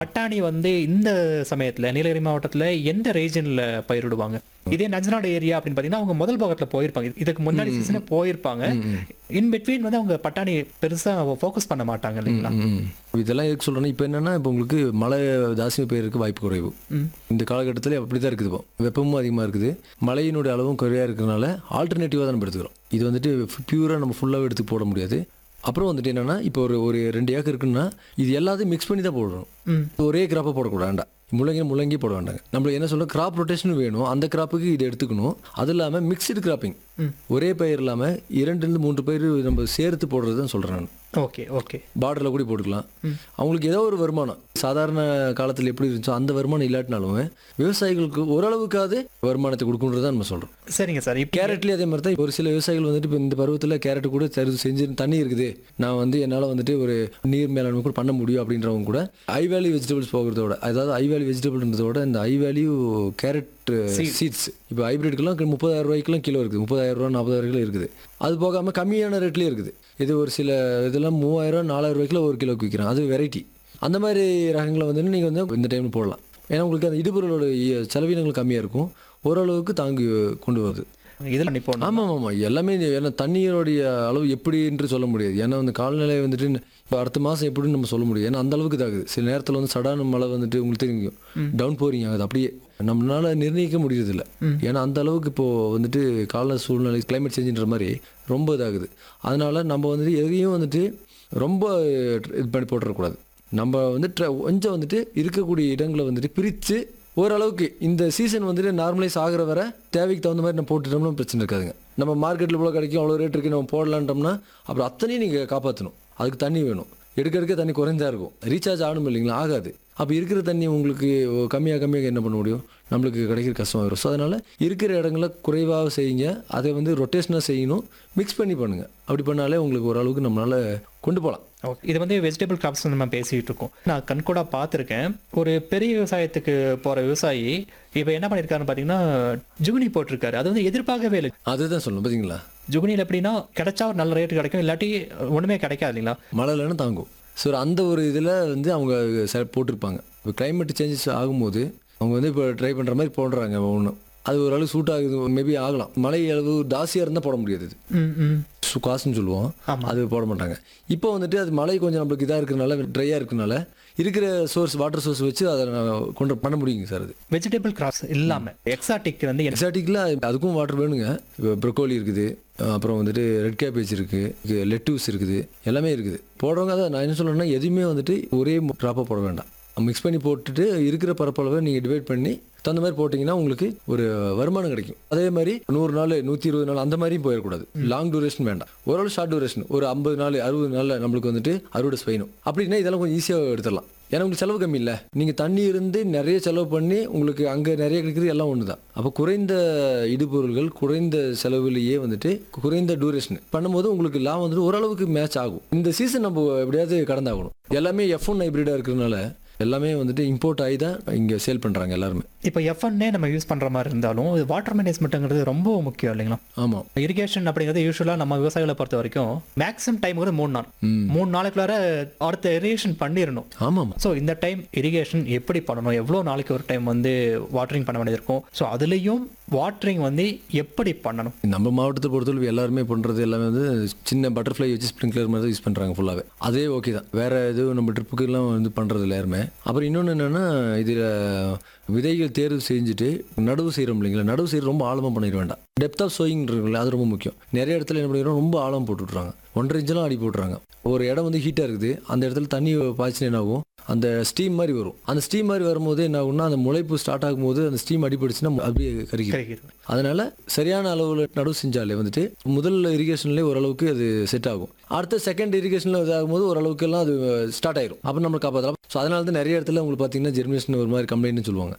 பட்டாணி வந்து இந்த சமயத்துல நீலகிரி மாவட்டத்துல எந்த ரீஜன்ல பயிரிடுவாங்க இதே நஞ்சநாடு ஏரியா அப்படின்னு பாத்தீங்கன்னா அவங்க முதல் பாகத்துல போயிருப்பாங்க இதுக்கு முன்னாடி சீசனே போயிருப்பாங்க இன் பிட்வீன் வந்து அவங்க பட்டாணி பெருசா ஃபோக்கஸ் பண்ண மாட்டாங்க இல்லைங்களா ம். இதெல்லாம் எதுக்கு சொல்கிறேன்னா இப்போ என்னன்னா இப்போ உங்களுக்கு மழை ஜாஸ்தியாக பெய்யறதுக்கு வாய்ப்பு குறைவு ம். இந்த காலகட்டத்தில் அப்படி தான் இருக்குது இப்போ வெப்பமும் அதிகமாக இருக்குது மழையினுடைய அளவும் குறையாக இருக்கிறனால ஆல்டர்னேட்டிவாக தான் நம்ம எடுத்துக்கிறோம் இது வந்துட்டு பியூராக நம்ம ஃபுல்லாகவே எடுத்து போட முடியாது அப்புறம் வந்துட்டு என்னன்னா இப்போ ஒரு ஒரு ரெண்டு ஏக்கர் இருக்குன்னா இது எல்லாத்தையும் மிக்ஸ் பண்ணி தான் போடணும் ம். ஒரே கிராப்பை போடக்கூடாது வேண்டாம் முள்ளங்கி முள்ளங்கி போட வேண்டாங்க நம்மளுக்கு என்ன சொல்ல கிராப் ரொட்டேஷன் வேணும் அந்த கிராப்புக்கு இது எடுத்துக்கணும் அது இல்லாமல் மிக்சடு கிராப்பிங் ஒரே பயிர் இல்லாமல் இரண்டுலேருந்து மூன்று பயிர் நம்ம சேர்த்து போடுறது தான் சொல்கிறேன் நான் ஓகே ஓகே பார்டரில் கூட போட்டுக்கலாம் அவங்களுக்கு ஏதோ ஒரு வருமானம் சாதாரண காலத்தில் எப்படி இருந்துச்சோ அந்த வருமானம் இல்லாட்டினாலும் விவசாயிகளுக்கு ஓரளவுக்காவது வருமானத்தை கொடுக்கணுன்றது தான் நம்ம சொல்கிறோம் சரிங்க சார் இப்போ கேரட்லேயே அதே மாதிரி தான் ஒரு சில விவசாயிகள் வந்துட்டு இப்போ இந்த பருவத்தில் கேரட் கூட சரி செஞ்சு தண்ணி இருக்குது நான் வந்து என்னால் வந்துட்டு ஒரு நீர் மேலாண்மை கூட பண்ண முடியும் அப்படின்றவங்க கூட ஐ வேல்யூ வெஜிடபிள்ஸ் போகிறதோட அதாவது ஐ வேல்யூ வெஜிடபிள்ன்றதோட இந்த ஐ வேல்யூ கேரட் சீட்ஸ் இப்போ ஹைப்ரிட்கெல்லாம் முப்பதாயிரம் ரூபாய்க்குலாம் கிலோ இருக்குது முப்பதாயிரம் ரூபா நாற்பதாயிரம் கிலோ இருக்குது அது போகாமல் கம்மியான ரேட்லேயே இருக்குது இது ஒரு சில இதெல்லாம் மூவாயிரம் நாலாயிரம் ரூபாய்க்குள்ள ஒரு கிலோக்கு விற்கிறோம் அது வெரைட்டி அந்த மாதிரி ரகங்களை வந்து நீங்கள் வந்து இந்த டைமில் போடலாம் ஏன்னா உங்களுக்கு அந்த இடுபொருளோட இ- செலவினங்கள் கம்மியாக இருக்கும் ஓரளவுக்கு தாங்கி கொண்டு வருது இதில் நிப்போம் ஆமாம் ஆமாம் எல்லாமே இது ஏன்னா தண்ணீருடைய அளவு எப்படின்று சொல்ல முடியாது ஏன்னா அந்த காலநிலை வந்துட்டு இப்போ அடுத்த மாதம் எப்படின்னு நம்ம சொல்ல முடியாது ஏன்னா அந்த அளவுக்கு இதாகுது சில நேரத்தில் வந்து சடான மழை வந்துட்டு உங்களுக்கு தெரியும் டவுன் போரிங் ஆகுது அப்படியே நம்மளால நிர்ணயிக்க முடியறதில்ல ஏன்னா அந்த அளவுக்கு இப்போ வந்துட்டு கால சூழ்நிலை கிளைமேட் சேஞ்சுன்ற மாதிரி ரொம்ப இதாகுது அதனால நம்ம வந்துட்டு எதையும் வந்துட்டு ரொம்ப இது பண்ணி போட்டுறக்கூடாது நம்ம வந்து ட்ர- கொஞ்சம் வந்துட்டு இருக்கக்கூடிய இடங்களை வந்துட்டு பிரித்து ஓரளவுக்கு இந்த சீசன் வந்துட்டு நார்மலைஸ் ஆகிற வரை தேவைக்கு தகுந்த மாதிரி நம்ம போட்டுட்டோம்னா பிரச்சனை இருக்காதுங்க நம்ம மார்க்கெட்டில் இவ்வளோ கிடைக்கும் அவ்வளோ ரேட் இருக்கு நம்ம போடலான்றோம்னா அப்புறம் அத்தனையும் நீங்கள் காப்பாற்றணும் அதுக்கு தண்ணி வேணும் எடுக்க எடுக்க தண்ணி குறைந்தா இருக்கும் ரீசார்ஜ் ஆகணும் இல்லைங்களா ஆகாது அப்போ இருக்கிற தண்ணி உங்களுக்கு கம்மியாக கம்மியாக என்ன பண்ண முடியும் நம்மளுக்கு கிடைக்கிற கஷ்டமாக வரும் ஸோ அதனால் இருக்கிற இடங்கள குறைவாக செய்யுங்க அதை வந்து ரொட்டேஷனாக செய்யணும் மிக்ஸ் பண்ணி பண்ணுங்கள் அப்படி பண்ணாலே உங்களுக்கு ஓரளவுக்கு நம்மளால் கொண்டு போகலாம் ஓகே இது வந்து வெஜிடபிள் கிராப்ஸ் நம்ம பேசிட்டு இருக்கோம் நான் கண்கூடா பார்த்துருக்கேன் ஒரு பெரிய விவசாயத்துக்கு போற விவசாயி இப்போ என்ன பண்ணியிருக்காருன்னு பார்த்தீங்கன்னா ஜுகுனி போட்டிருக்காரு அது வந்து எதிர்பார்க்கவே இல்லை அதுதான் சொல்லணும் பார்த்தீங்களா ஜுகுனியில் எப்படின்னா கிடைச்சா ஒரு நல்ல ரேட் கிடைக்கும் இல்லாட்டி ஒண்ணுமே கிடைக்காது இல்லைங்களா மழை இல்லைன்னா தாங்கும் ஸோ அந்த ஒரு இதில் வந்து அவங்க செ போட்டிருப்பாங்க இப்போ climate சேஞ்சஸ் ஆகும்போது அவங்க வந்து இப்போ ட்ரை பண்ணுற மாதிரி போடுறாங்க ஒன்றும் அது ஓரளவு சூட் ஆகுது மேபி ஆகலாம் மழை அளவு ஜாஸ்தியாக இருந்தால் போட முடியாது இது ம் ம் சு- காசுன்னு சொல்லுவோம் ஆமா. அது போட மாட்டாங்க இப்போ வந்துட்டு அது மழை கொஞ்சம் நம்மளுக்கு இதாக இருக்கிறனால ட்ரையாக இருக்கிறனால இருக்கிற சோர்ஸ் வாட்டர் சோர்ஸ் வச்சு அதை நான் கொண்டு பண்ண முடியுங்க சார் அது வெஜிடபிள் கிராப்ஸ் இல்லாம எக்ஸாட்டிக் வந்து என்ன எக்ஸாட்டிக்கில் அதுக்கும் வாட்டர் வேணுங்க இப்போ ப்ரொக்கோலி இருக்குது அஹ் அப்புறம் வந்துட்டு ரெட் கேபேஜ் இருக்குது லெட்டூஸ் இருக்குது எல்லாமே இருக்குது போடுறவங்க அதான் நான் என்ன சொல்றேன்னா எதுவுமே வந்துட்டு ஒரே ட்ராப்பாக போட வேண்டாம் மிக்ஸ் பண்ணி போட்டுட்டு இருக்கிற பரப்பளவை நீங்கள் டிவைட் பண்ணி தகுந்த மாதிரி போட்டிங்கன்னா உங்களுக்கு ஒரு வருமானம் கிடைக்கும் அதே மாதிரி நூறு நாள் நூற்றி இருபது நாள் அந்த மாதிரியும் போயிடக்கூடாது லாங் டூரேஷன் வேண்டாம் ஓரளவு ஷார்ட் டூரேஷன் ஒரு ஐம்பது நாள் அறுபது நாளில் நம்மளுக்கு வந்துட்டு அறுவடை செய்யணும் அப்படின்னா இதெல்லாம் கொஞ்சம் ஈஸியாக எடுத்துடலாம் ஏன்னா உங்களுக்கு செலவு கம்மி இல்லை நீங்கள் தண்ணி இருந்து நிறைய செலவு பண்ணி உங்களுக்கு அங்கே நிறைய கிடைக்கிறது எல்லாம் ஒன்று தான் அப்போ குறைந்த இடுபொருள்கள் குறைந்த செலவுலேயே வந்துட்டு குறைந்த டூரேஷன் பண்ணும்போது உங்களுக்கு லாபம் வந்துட்டு ஓரளவுக்கு மேட்ச் ஆகும் இந்த சீசன் நம்ம எப்படியாவது கடந்தாகணும் எல்லாமே எஃப் ஒன் ஹைப்ரிடாக இருக்கிறதுனால எல்லாமே வந்துட்டு இம்போர்ட் ஆகி தான் இங்கே சேல் பண்ணுறாங்க எல்லாருமே இப்போ எஃப்என்னே நம்ம யூஸ் பண்ற மாதிரி இருந்தாலும் வாட்டர் மேனேஜ்மெண்ட்டுங்கிறது ரொம்ப முக்கியம் இல்லைங்களா ஆமாம் இரிகேஷன் அப்படிங்கிறது யூஸ்வலாக நம்ம விவசாயிகளை பொறுத்த வரைக்கும் மேக்ஸிமம் டைம் வந்து மூணு நாள் ம். மூணு நாளைக்குள்ளார அடுத்த இரிகேஷன் பண்ணிடணும் ஆமாம் ஸோ இந்த டைம் இரிகேஷன் எப்படி பண்ணணும் எவ்வளோ நாளைக்கு ஒரு டைம் வந்து வாட்டரிங் பண்ண வேண்டியது இருக்கும் ஸோ அதுலேயும் வாட்டரிங் வந்து எப்படி பண்ணணும் நம்ம மாவட்டத்தை பொறுத்தளவு எல்லாருமே பண்ணுறது எல்லாமே வந்து சின்ன பட்டர்ஃப்ளை வச்சு ஸ்ப்ரிங்க்லர் மாதிரி தான் யூஸ் பண்ணுறாங்க ஃபுல்லாகவே அதே ஓகே தான் வேறு எதுவும் நம்ம ட்ரிப்புக்கெல்லாம் வந்து பண்ணுறது இல்லை யாருமே அப்புறம் இன்னொன்று என்னென்னா இதில் விதைகள் தேர்வு செஞ்சுட்டு நடவு செய்கிறோம் இல்லைங்களா நடவு செய்கிறது ரொம்ப ஆழமாக பண்ணிட வேண்டாம் டெப்த் ஆஃப் சோயிங் இருக்குல்ல அது ரொம்ப முக்கியம் நிறைய இடத்துல என்ன பண்ணிடுறோம் ரொம்ப ஆழம் போட்டு விட்றாங்க ஒன்றரை இன்ச்செல்லாம் அடி போட்டுறாங்க ஒரு இடம் வந்து ஹீட்டாக இருக்குது அந்த இடத்துல தண்ணி பாய்ச்சினா என்ன ஆகும் அந்த ஸ்டீம் மாதிரி வரும் அந்த ஸ்டீம் மாதிரி வரும்போது என்ன ஆகும்னா அந்த முளைப்பு ஸ்டார்ட் ஆகும்போது அந்த ஸ்டீம் அடிபடுச்சுன்னா அப்படியே கருகி கிடைக்கிறது அதனால சரியான அளவில் நடவு செஞ்சாலே வந்துட்டு முதல் இரிகேஷன்லேயே ஓரளவுக்கு அது செட் ஆகும் அடுத்த செகண்ட் இரிகேஷனில் இதாகும்போது ஓரளவுக்கு எல்லாம் அது ஸ்டார்ட் ஆயிரும் அப்போ நம்ம காப்பாற்றலாம் ஸோ அதனால தான் நிறைய இடத்துல உங்களுக்கு பார்த்தீங்கன்னா ஜெர்மினேஷன் ஒரு மாதிரி கம்ப்ளைண்ட்னு சொல்லுவாங்க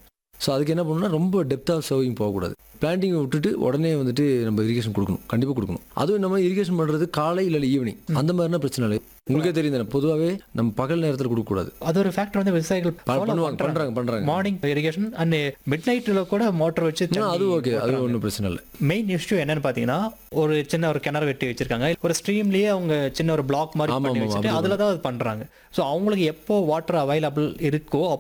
ஸோ அதுக்கு என்ன பண்ணணும்னா ரொம்ப டெப்த்தாக சர்விங் போகக்கூடாது பிளான்டிங்கை விட்டுட்டு உடனே வந்துட்டு நம்ம இரிகேஷன் கொடுக்கணும் கண்டிப்பாக கொடுக்கணும் அதுவும் நம்ம இரிகேஷன் பண்ணுறது காலை இல்லை ஈவினிங் அந்த மாதிரினா பிரச்சனை இல்லை உங்களுக்கே தெரியும் தானே பொதுவாகவே நம்ம பகல் நேரத்தில் கொடுக்கக்கூடாது அது ஒரு ஃபேக்டர் வந்து விவசாயிகள் பண்ணுவாங்க பண்ணுறாங்க பண்ணுறாங்க மார்னிங் இரிகேஷன் அண்ட் மிட் நைட்ல கூட மோட்டர் வச்சு அது ஓகே அது ஒன்றும் பிரச்சனை இல்லை மெயின் இஷ்யூ என்னன்னு பாத்தீங்கன்னா ஒரு சின்ன ஒரு கிணறு வெட்டி வச்சிருக்காங்க ஒரு ஸ்ட்ரீம்லயே அவங்க சின்ன ஒரு பிளாக் மாதிரி ஆமா, பண்ணி ஆமா, வச்சுட்டு அதுல தான் அது பண்றாங்க ஸோ அவங்களுக்கு எப்போ வாட்டர் அவைலபிள் இருக்கோ